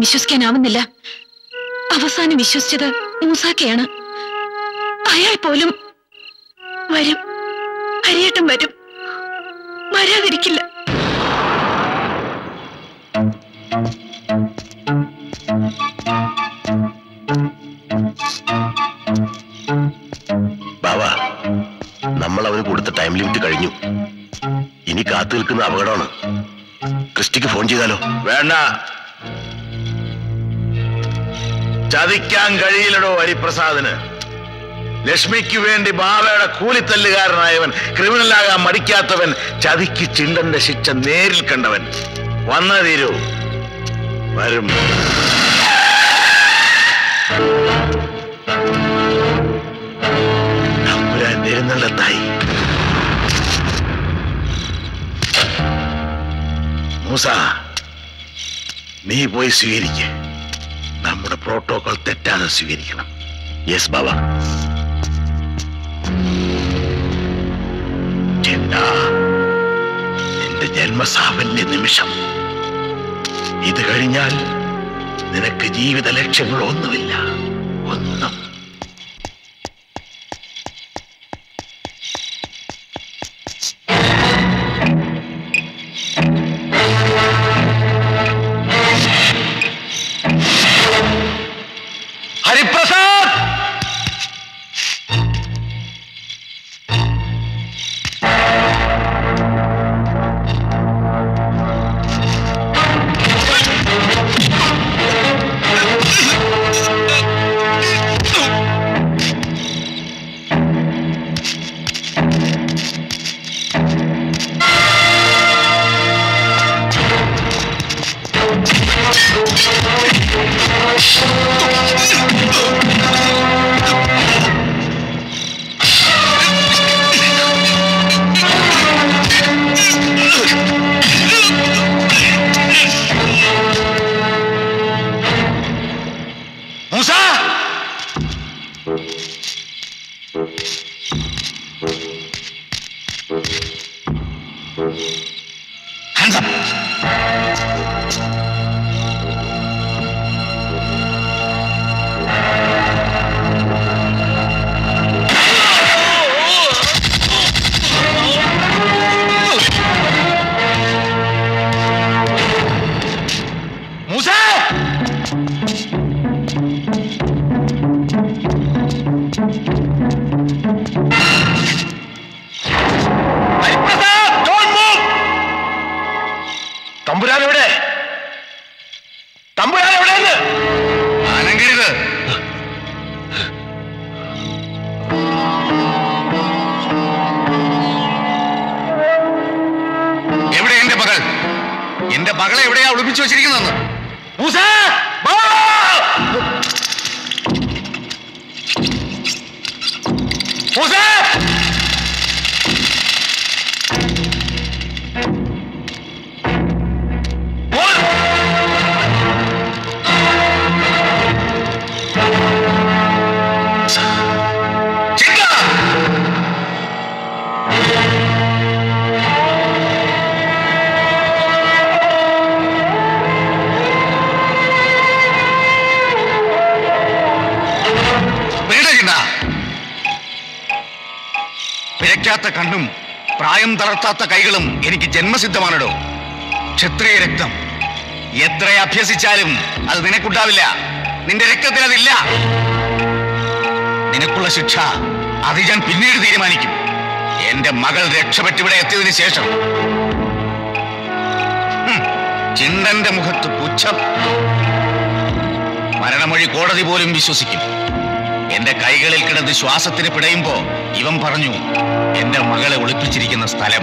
വിശ്വസിക്കാനാവുന്നില്ല അവസാനം വിശ്വസിച്ചത് മൂസാക്കയാണ് അയാൾ പോലും വരും ഹരിയേട്ടൻ വരും വരാതിരിക്കില്ല ബാബ നമ്മൾ അവന് കൊടുത്ത ടൈം ലിമിറ്റ് കഴിഞ്ഞു ഇനി കാത്തു നിൽക്കുന്ന അപകടമാണ് ക്രിസ്റ്റിക്ക് ഫോൺ ചെയ്താലോ വേണ്ട ചതിക്കാൻ കഴിയില്ലടോ ഹരിപ്രസാദിന് ലക്ഷ്മിക്ക് വേണ്ടി ബാബയുടെ കൂലിത്തല്ലുകാരനായവൻ ക്രിമിനലാകാൻ മടിക്കാത്തവൻ ചതിക്ക് ചിണ്ടന്റെ ശിക്ഷ നേരിൽ കണ്ടവൻ വന്ന തീരൂ വരും തമ്പുരാൻ വരുന്നുള്ളതായി മൂസ നീ പോയി സ്വീകരിക്ക നമ്മുടെ പ്രോട്ടോകോൾ തെറ്റാതെ സ്വീകരിക്കണം യെസ് ബാബ ചിന്ത നിന്റെ ജന്മസാഫല്യ നിമിഷം ഇത് കഴിഞ്ഞാൽ നിനക്ക് ജീവിത ലക്ഷ്യങ്ങളൊന്നുമില്ല ഒന്നും Hariprasad Musa Hands up. Musa Hariprasad don't move. തമ്പുരാൻ എവിടെ തമ്പുരാൻ എവിടെയെന്ന് അനങ്കരുത് എവിടെ എന്റെ മകൾ എന്റെ മകളെ എവിടെയാ ഒളിപ്പിച്ചു വെച്ചിരിക്കുന്നതെന്ന് മൂസ ബാ! മൂസ മോൻ! ചിക്ക! പേടിക്കണ്ട പിഴയ്ക്കാത്ത കണ്ണും പ്രായം തളർത്താത്ത കൈകളും എനിക്ക് ജന്മസിദ്ധമാണടോ ക്ഷത്രിയ രക്തം എത്ര അഭ്യസിച്ചാലും അത് നിനക്കുണ്ടാവില്ല നിന്റെ രക്തത്തിൽ അതില്ല നിനക്കുള്ള ശിക്ഷ അത് ഞാൻ പിന്നീട് തീരുമാനിക്കും എന്റെ മകൾ രക്ഷപ്പെട്ടിവിടെ എത്തിയതിനു ശേഷം ഹും, ചിണ്ടന്റെ മുഖത്ത് പുച്ഛം മരണമൊഴി കോടതി പോലും വിശ്വസിക്കും എന്റെ കൈകളിൽ കിടന്ന് ശ്വാസത്തിന് പിടയുമ്പോ ഇവൻ പറഞ്ഞു എന്റെ മകളെ ഒളിപ്പിച്ചിരിക്കുന്ന സ്ഥലം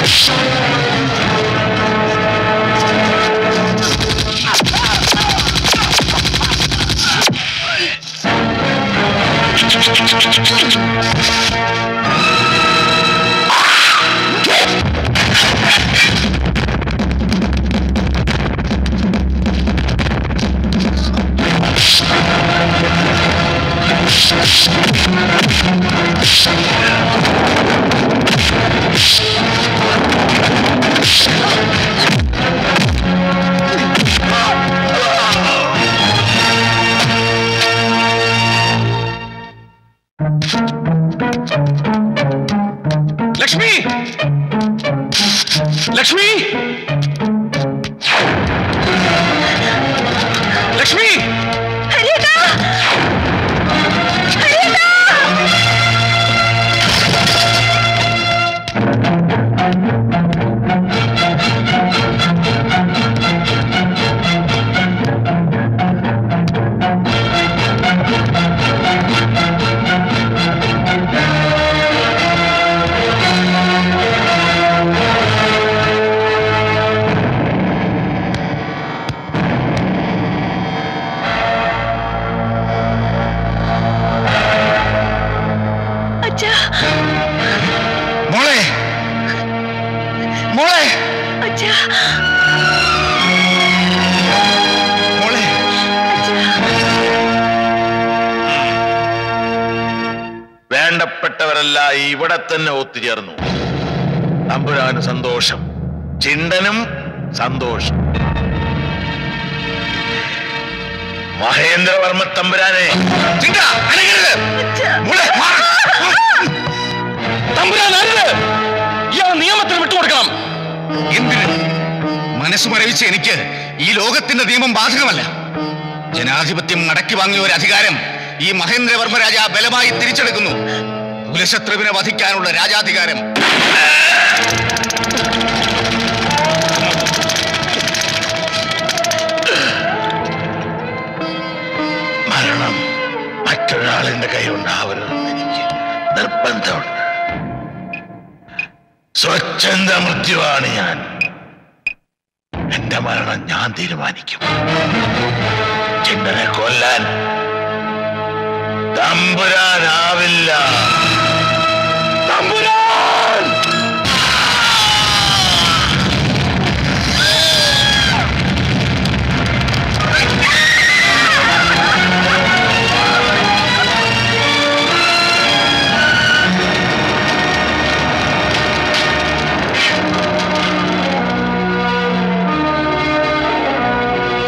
ലക്ഷ്മി ലക്ഷ്മി ലക്ഷ്മി അച്ഛാ മോളെ മോളെ അച്ഛാ മോളെ വേണ്ടപ്പെട്ടവരെല്ലാം ഇവിടെ തന്നെ ഒത്തുചേർന്നു തമ്പുരാന് സന്തോഷം ചിണ്ടനും സന്തോഷം മഹേന്ദ്രവർമ്മ തമ്പുരാനെ ചിന്ത അനങ്ങരുത് മോളെ മാറ്. തമ്പുരാൻ അരുത് ഇയാൾ നിയമത്തിന് വിട്ടുകൊടുക്കണം എന്തിന് മനസ്സ് മരവിച്ച എനിക്ക് ഈ ലോകത്തിന്റെ നിയമം ബാധകമല്ല ജനാധിപത്യം മടക്കി വാങ്ങിയ ഒരു അധികാരം ഈ മഹേന്ദ്രവർമ്മ രാജ ബലമായി തിരിച്ചെടുക്കുന്നു കുലശത്രുവിനെ വധിക്കാനുള്ള രാജാധികാരം മരണം മറ്റൊരാളിന്റെ കൈയുണ്ടാവരുതെന്ന് എനിക്ക് നിർബന്ധമുണ്ട് സ്വച്ഛന്ത മൃത്യുവാണ് ഞാൻ എന്റെ മരണം ഞാൻ തീരുമാനിക്കും ചിന്തനെ കൊല്ലാൻ തമ്പുരാനാവില്ല